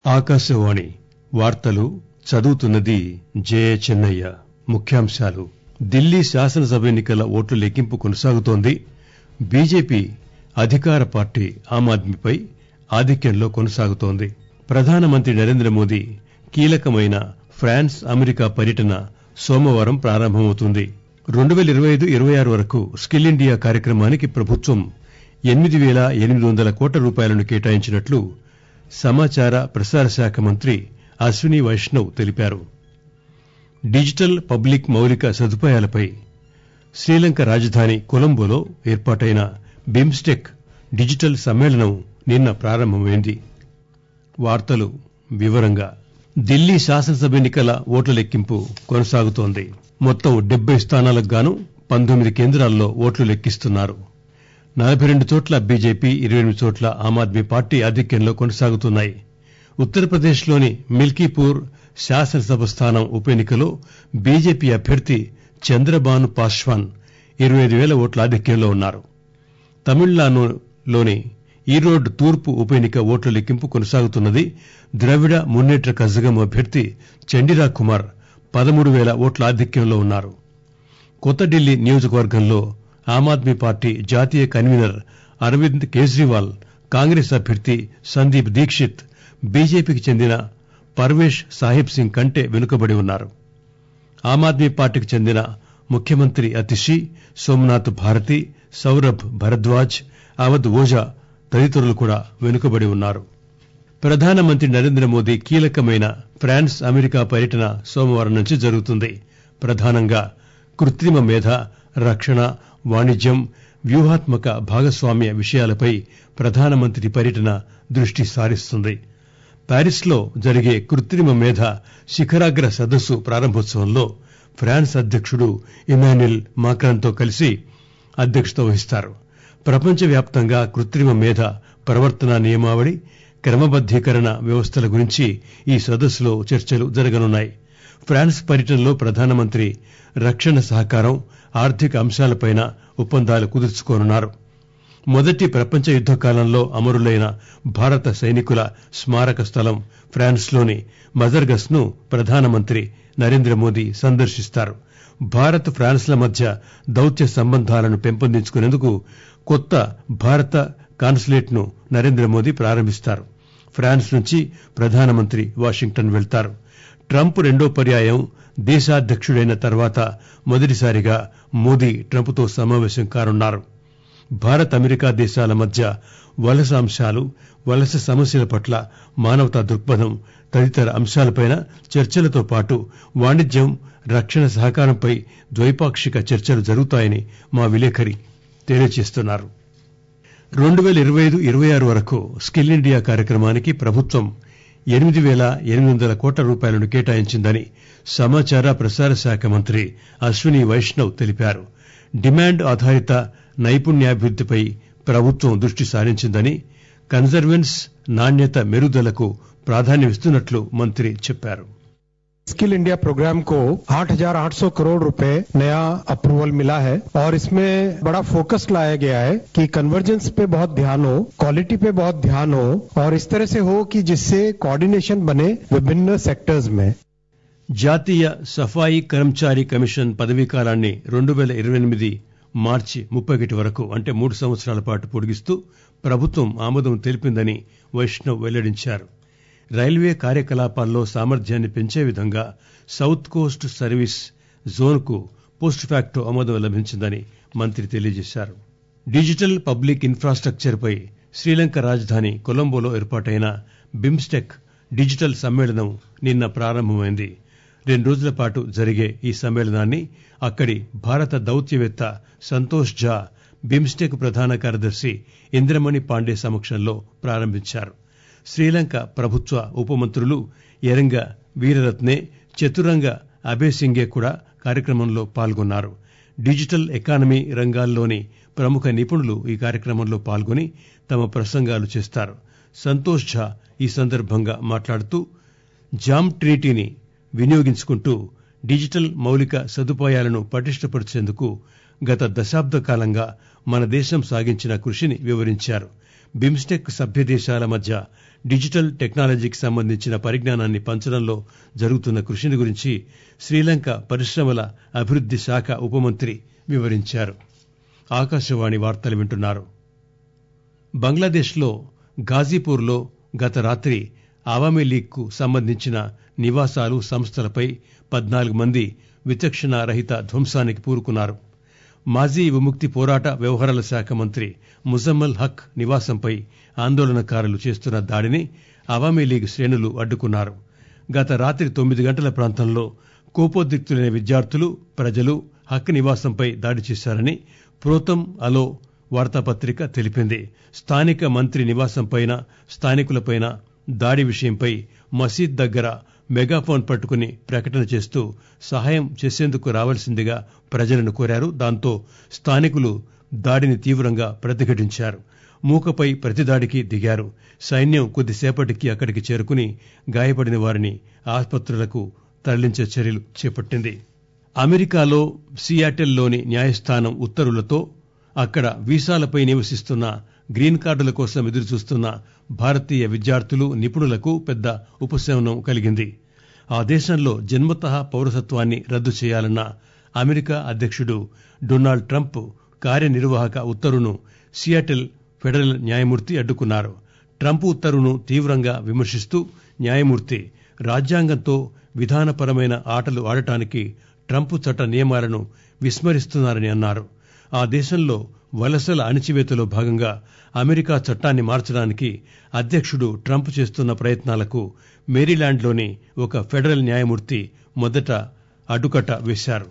ఆకాశవాణి వార్తలు చదువుతున్నది జయచెన్నయ్య ముఖ్యాంశాలు ఢిల్లీ శాసనసభ ఎన్ని కల ఓట్ల లెక్కింపు కొనసాగుతోంది బీజేపీ అధికార పార్టీ ఆమ్ ఆద్మీపై ఆధిక్యంలో కొనసాగుతోంది ప్రధానమంత్రి నరేంద్రమోదీ కీలకమైన ఫ్రాన్స్ అమెరికా పర్యటన సోమవారం ప్రారంభమవుతుంది రెండు పేల ఇరవై ఐదు ఇరవై ఆరు వరకు స్కిల్ ఇండియా కార్యక్రమానికి ప్రభుత్వం ఎనిమిది పేల ఎనిమిది వందల కోట్ల రూపాయలను కేటాయించినట్లు సమాచార ప్రసార శాఖ మంత్రి అశ్విని వైష్ణవ్ తెలిపారు డిజిటల్ పబ్లిక్ మౌలిక సదుపాయాలపై శ్రీలంక రాజధాని కొలంబోలో ఏర్పాటైన బిమ్స్టెక్ డిజిటల్ సమ్మేళనం నిన్న ప్రారంభమైంది వార్తలు వివరంగా ఢిల్లీ శాసనసభ ఎన్ని కల ఓట్ల లెక్కింపు కొనసాగుతోంది మొత్తం డెబ్బై స్థానాలకు గాను పంతొమ్మిది కేంద్రాల్లో ఓట్లు లెక్కిస్తున్నారు నలబై రెండు చోట్ల బీజేపీ ఇరవై ఎనిమిది చోట్ల ఆమ్ ఆద్మీ పార్టీ ఆధిక్యంలో కొనసాగుతున్నాయి ఉత్తరప్రదేశ్ లోని మిల్కీపూర్ శాసనసభ స్థానం ఉప ఎన్నికలో బీజేపీ అభ్యర్థి చంద్రబాను పాశ్వాన్ ఇరవై ఐదు పేల ఓట్ల ఆధిక్యంలో ఉన్నారు తమిళనాడులోని ఈరోడ్ తూర్పు ఉప ఎన్నిక ఓట్ల లెక్కింపు కొనసాగుతున్నది ద్రవిడ మున్నేట్ర కజగం అభ్యర్థి చండిరా కుమార్ పదమూడు పేల ఓట్ల ఆధిక్యంలో ఉన్నారు కొత్త ఢిల్లీ నియోజకవర్గంలో ఆమ్ ఆద్మీ పార్టీ జాతీయ కన్వీనర్ అరవింద్ కేజ్రీవాల్ కాంగ్రెస్ అభ్యర్థి సందీప్ దీక్షిత్ బీజేపీకి చెందిన పర్వేష్ సాహిబ్ సింగ్ కంటే వెనుకబడి ఉన్నారు ఆమ్ ఆద్మీ పార్టీకి చెందిన ముఖ్యమంత్రి అతిషి సోమనాథ్ భారతి సౌరభ్ భరద్వాజ్ అవధ్ ఓజా తదితరులు కూడా వెనుకబడి ఉన్నారు ప్రధానమంత్రి నరేంద్రమోదీ కీలకమైన ఫ్రాన్స్ అమెరికా పర్యటన సోమవారం నుంచి జరుగుతుంది ప్రధానంగా కృత్రిమ మేధ రక్షణ వాణిజ్యం వ్యూహాత్మక భాగస్వామ్య విషయాలపై ప్రధానమంత్రి పర్యటన దృష్టి సారిస్తుంది ప్యారిస్ లో జరిగే కృత్రిమ మేధ శిఖరాగ్ర సదస్సు ప్రారంభోత్సవంలో ఫ్రాన్స్ అధ్యకుడు ఇమాన్యుల్ మాక్రాన్ తో కలిసి అధ్యక్షత వహిస్తారు ప్రపంచవ్యాప్తంగా కృత్రిమ మేధ ప్రవర్తనా నియమావళి క్రమబద్దీకరణ వ్యవస్థల గురించి ఈ సదస్సులో చర్చలు జరగనున్నాయి ఫ్రాన్స్ పర్యటనలో ప్రధానమంత్రి రక్షణ సహకారం ఆర్థిక అంశాలపై ఒప్పందాలు కుదుర్చుకోనున్నారు మొదటి ప్రపంచ యుద్ద కాలంలో అమరులైన భారత సైనికుల స్మారక స్థలం ఫ్రాన్స్ లోని మజర్గస్ ను ప్రధానమంత్రి నరేంద్రమోదీ సందర్శిస్తారు భారత్ ఫ్రాన్స్ ల మధ్య దౌత్య సంబంధాలను పెంపొందించుకునేందుకు కొత్త భారత కాన్సులేట్ ను నరేంద్రమోదీ ప్రారంభిస్తారు ఫ్రాన్స్ నుంచి ప్రధానమంత్రి వాషింగ్టన్ వెళ్తారు ట్రంప్ రెండో పర్యాయం దేశాధ్యకుడైన తర్వాత మొదటిసారిగా మోదీ ట్రంప్ తో సమావేశం కానున్నారు భారత్ అమెరికా దేశాల మధ్య వలస అంశాలు వలస సమస్యల పట్ల మానవతా దృక్పథం తదితర అంశాలపై చర్చలతో పాటు వాణిజ్యం రక్షణ సహకారంపై ద్వైపాక్షిక చర్చలు జరుగుతాయని మా విలేకరి తెలియజేస్తున్నారు రెండు పేల ఇరవై ఐదు ఇరవై ఆరు వరకు స్కిల్ ఇండియా కార్యక్రమానికి ప్రభుత్వం ఎనిమిది పేల ఎనిమిది వందల కోట్ల రూపాయలను కేటాయించిందని సమాచార ప్రసార శాఖ మంత్రి అశ్విని వైష్ణవ్ తెలిపారు డిమాండ్ ఆధారిత నైపుణ్యాభివృద్దిపై ప్రభుత్వం దృష్టి సారించిందని కన్వర్జెన్స్ నాణ్యత మెరుగుదలకు ప్రాధాన్యమిస్తున్నట్లు మంత్రి చెప్పారు स्किल इंडिया प्रोग्राम को 8,800 करोड़ रुपए नया अप्रूवल मिला है और इसमें बड़ा फोकस लाया गया है कि कन्वर्जेंस पे बहुत ध्यान हो क्वालिटी पे बहुत ध्यान हो और इस तरह से हो कि जिससे कोऑर्डिनेशन बने विभिन्न सेक्टर्स में జాతీయ సఫాయి కర్మచారి కమిషన్ పదవీ కాలాన్ని రెండు పేల ఇరవై ఎనిమిది మార్చి ముప్పై ఒకటి వరకు అంటే మూడు సంవత్సరాల పాటు పొడిగిస్తూ ప్రభుత్వం ఆమోదం తెలిపిందని వైష్ణవ్ వెల్లడించారు రైల్వే కార్యకలాపాల్లో సామర్థ్యాన్ని పెంచే విధంగా సౌత్ కోస్ట్ సర్వీస్ జోన్ కు పోస్ట్ ఫ్యాక్టో ఆమోదం లభించిందని మంత్రి తెలియజేశారు డిజిటల్ పబ్లిక్ ఇన్ఫ్రాస్టక్చర్ పై శ్రీలంక రాజధాని కొలంబోలో ఏర్పాటైన బిమ్స్టెక్ డిజిటల్ సమ్మేళనం నిన్న ప్రారంభమైంది రెండు రోజుల పాటు జరిగే ఈ సమ్మేళనాన్ని అక్కడి భారత దౌత్యవేత్త సంతోష్ ఝా బిమ్స్టెక్ ప్రధాన కార్యదర్శి ఇంద్రమణి పాండే సమక్షంలో ప్రారంభించారు శ్రీలంక ప్రభుత్వ ఉప మంత్రులు ఎరంగ వీరరత్నే చతురంగ అబేసింగే కూడా కార్యక్రమంలో పాల్గొన్నారు డిజిటల్ ఎకానమీ రంగాల్లోని ప్రముఖ నిపుణులు ఈ కార్యక్రమంలో పాల్గొని తమ ప్రసంగాలు చేస్తారు సంతోష్ ఝా ఈ సందర్భంగా మాట్లాడుతూ జామ్ ట్రినిటీని వినియోగించుకుంటూ డిజిటల్ మౌలిక సదుపాయాలను పటిష్టపరిచేందుకు గత దశాబ్ద కాలంగా మన దేశం సాగించిన కృషిని వివరించారు బిమ్స్టెక్ సభ్య దేశాల మధ్య డిజిటల్ టెక్నాలజీకి సంబంధించిన పరిజ్ఞానాన్ని పంచడంలో జరుగుతున్న కృషిని గురించి శ్రీలంక పరిశ్రమల అభివృద్ది శాఖ ఉపమంత్రి వివరించారు ఆకాశవాణి వార్తలు వింటున్నారు బంగ్లాదేశ్లో ఘాజీపూర్లో గత రాత్రి అవామీ లీగ్కు సంబంధించిన నివాసాలు సంస్థలపై పద్నాలుగు మంది విచక్షణ రహిత ధ్వంసానికి పూనుకున్నారు మాజీ విముక్తి పోరాట వ్యవహారాల శాఖ మంత్రి ముజమ్మల్ హక్ నివాసంపై ఆందోళనకారులు చేస్తున్న దాడిని అవామీ లీగ్ శ్రేణులు అడ్డుకున్నారు గత రాత్రి తొమ్మిది గంటల ప్రాంతంలో కోపోద్రిక్తులైన విద్యార్థులు ప్రజలు హక్ నివాసంపై దాడి చేశారని ప్రోతం అలో వార్తాపత్రిక తెలిపింది స్థానిక మంత్రి నివాసంపైన స్థానికులపైన దాడి విషయంపై మసీద్ దగ్గర మెగాఫోన్ పట్టుకుని ప్రకటన చేస్తూ సహాయం చేసేందుకు రావాల్సిందిగా ప్రజలను కోరారు దాంతో స్థానికులు దాడిని తీవ్రంగా ప్రతిఘటించారు మూకపై ప్రతిదాడికి దిగారు సైన్యం కొద్దిసేపటికి అక్కడికి చేరుకుని గాయపడిన వారిని ఆసుపత్రులకు తరలించే చర్యలు చేపట్టింది అమెరికాలో సియాటెల్లోని న్యాయస్థానం ఉత్తర్వులతో అక్కడ వీసాలపై నివసిస్తున్న గ్రీన్ కార్డుల కోసం ఎదురుచూస్తున్న భారతీయ విద్యార్థులు నిపుణులకు పెద్ద ఉపశమనం కలిగింది ఆ దేశంలో జన్మతః పౌరసత్వాన్ని రద్దు చేయాలన్న అమెరికా అధ్యక్షుడు డొనాల్డ్ ట్రంప్ కార్యనిర్వాహక ఉత్తర్వును సియాటెల్ ఫెడరల్ న్యాయమూర్తి అడ్డుకున్నారు ట్రంప్ ఉత్తర్వును తీవ్రంగా విమర్శిస్తూ న్యాయమూర్తి రాజ్యాంగంతో విధానపరమైన ఆటలు ఆడటానికి ట్రంప్ చట్ట నియమాలను విస్మరిస్తున్నారని అన్నారు ఆ దేశంలో వలసల అణిచివేతలో భాగంగా అమెరికా చట్టాన్ని మార్చడానికి అధ్యక్షుడు ట్రంప్ చేస్తున్న ప్రయత్నాలకు మేరీలాండ్లోని ఒక ఫెడరల్ న్యాయమూర్తి మొదట అడ్డుకట్ట వేశారు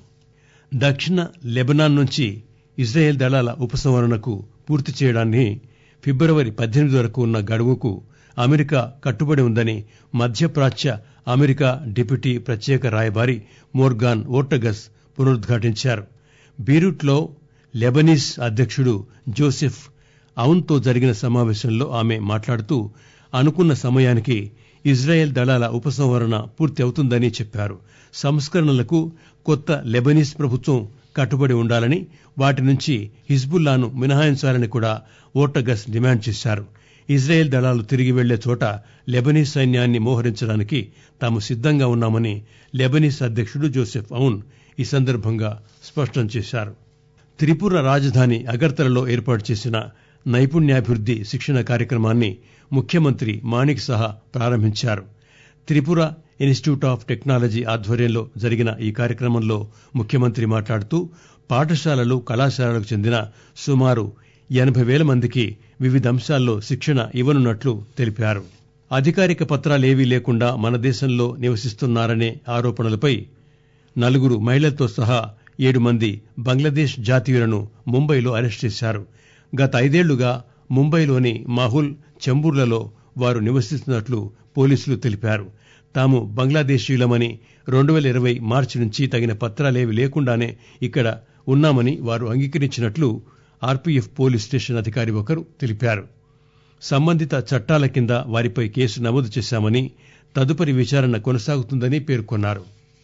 దక్షిణ లెబనాన్ నుంచి ఇజ్రాయెల్ దళాల ఉపసంహరణకు పూర్తి చేయడాన్ని ఫిబ్రవరి పద్దెనిమిది వరకు ఉన్న గడువుకు అమెరికా కట్టుబడి ఉందని మధ్యప్రాచ్య అమెరికా డిప్యూటీ ప్రత్యేక రాయబారి మోర్గాన్ ఓర్టగస్ పునరుద్ఘాటించారు బీరూట్లో లెబనీస్ అధ్యక్షుడు జోసెఫ్ అవున్తో జరిగిన సమావేశంలో ఆమె మాట్లాడుతూ అనుకున్న సమయానికి ఇజ్రాయెల్ దళాల ఉపసంహరణ పూర్తి అవుతుందని చెప్పారు సంస్కరణలకు కొత్త లెబనీస్ ప్రభుత్వం కట్టుబడి ఉండాలని వాటి నుంచి హిజ్బుల్లాను మినహాయించాలని కూడా ఓటగస్ డిమాండ్ చేశారు ఇజ్రాయెల్ దళాలు తిరిగి వెళ్లే చోట లెబనీస్ సైన్యాన్ని మోహరించడానికి తాము సిద్దంగా ఉన్నామని లెబనీస్ అధ్యక్షుడు జోసెఫ్ అవున్ ఈ సందర్భంగా స్పష్టం చేశారు త్రిపుర రాజధాని అగర్తలలో ఏర్పాటు చేసిన నైపుణ్యాభివృద్ది శిక్షణ కార్యక్రమాన్ని ముఖ్యమంత్రి మాణిక్ సహా ప్రారంభించారు త్రిపుర ఇన్స్టిట్యూట్ ఆఫ్ టెక్నాలజీ ఆధ్వర్యంలో జరిగిన ఈ కార్యక్రమంలో ముఖ్యమంత్రి మాట్లాడుతూ పాఠశాలలు కళాశాలలకు చెందిన సుమారు ఎనభై వేల మందికి వివిధ అంశాల్లో శిక్షణ ఇవ్వనున్నట్లు తెలిపారు అధికారిక పత్రాలేవీ లేకుండా మన దేశంలో నివసిస్తున్నారనే ఆరోపణలపై నలుగురు మహిళలతో సహా ఏడు మంది బంగ్లాదేశ్ జాతీయులను ముంబైలో అరెస్ట్ చేశారు గత ఐదేళ్లుగా ముంబైలోని మాహుల్ చెంబూర్లలో వారు నివసిస్తున్నట్లు పోలీసులు తెలిపారు తాము బంగ్లాదేశీయులమని రెండు వేల ఇరవై మార్చి నుంచి తగిన పత్రాలేవి లేకుండానే ఇక్కడ ఉన్నామని వారు అంగీకరించినట్లు ఆర్పీఎఫ్ పోలీస్ స్టేషన్ అధికారి ఒకరు తెలిపారు సంబంధిత చట్టాల కింద వారిపై కేసు నమోదు చేశామని తదుపరి విచారణ కొనసాగుతుందని పేర్కొన్నారు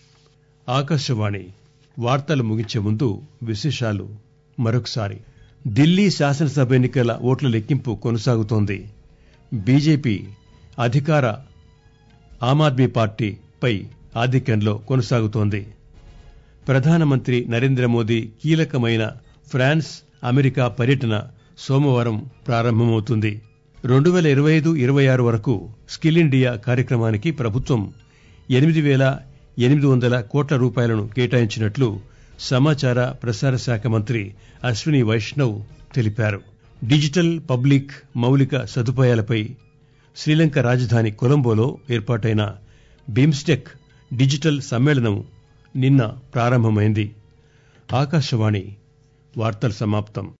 ఆకాశవాణి వార్తలు ముగించే ముందు విశేషాలు మరొకసారి ఢిల్లీ శాసనసభ ఎన్నికల ఓట్ల లెక్కింపు కొనసాగుతోంది బీజేపీ అధికార ఆమ్ ఆద్మీ పార్టీపై ఆధిక్యంలో కొనసాగుతోంది ప్రధానమంత్రి నరేంద్ర మోదీ కీలకమైన ఫ్రాన్స్ అమెరికా పర్యటన సోమవారం ప్రారంభమవుతుంది రెండు వేల ఇరవై ఐదు ఇరవై ఆరు వరకు స్కిల్ ఇండియా కార్యక్రమానికి ప్రభుత్వం ఎనిమిది వేల ఎనిమిది వందల కోట్ల రూపాయలను కేటాయించినట్లు సమాచార ప్రసార శాఖ మంత్రి అశ్విని వైష్ణవ్ తెలిపారు డిజిటల్ పబ్లిక్ మౌలిక సదుపాయాలపై శ్రీలంక రాజధాని కొలంబోలో ఏర్పాటైన బిమ్స్టెక్ డిజిటల్ సమ్మేళనం నిన్న ప్రారంభమైంది ఆకాశవాణి వార్తలు సమాప్తం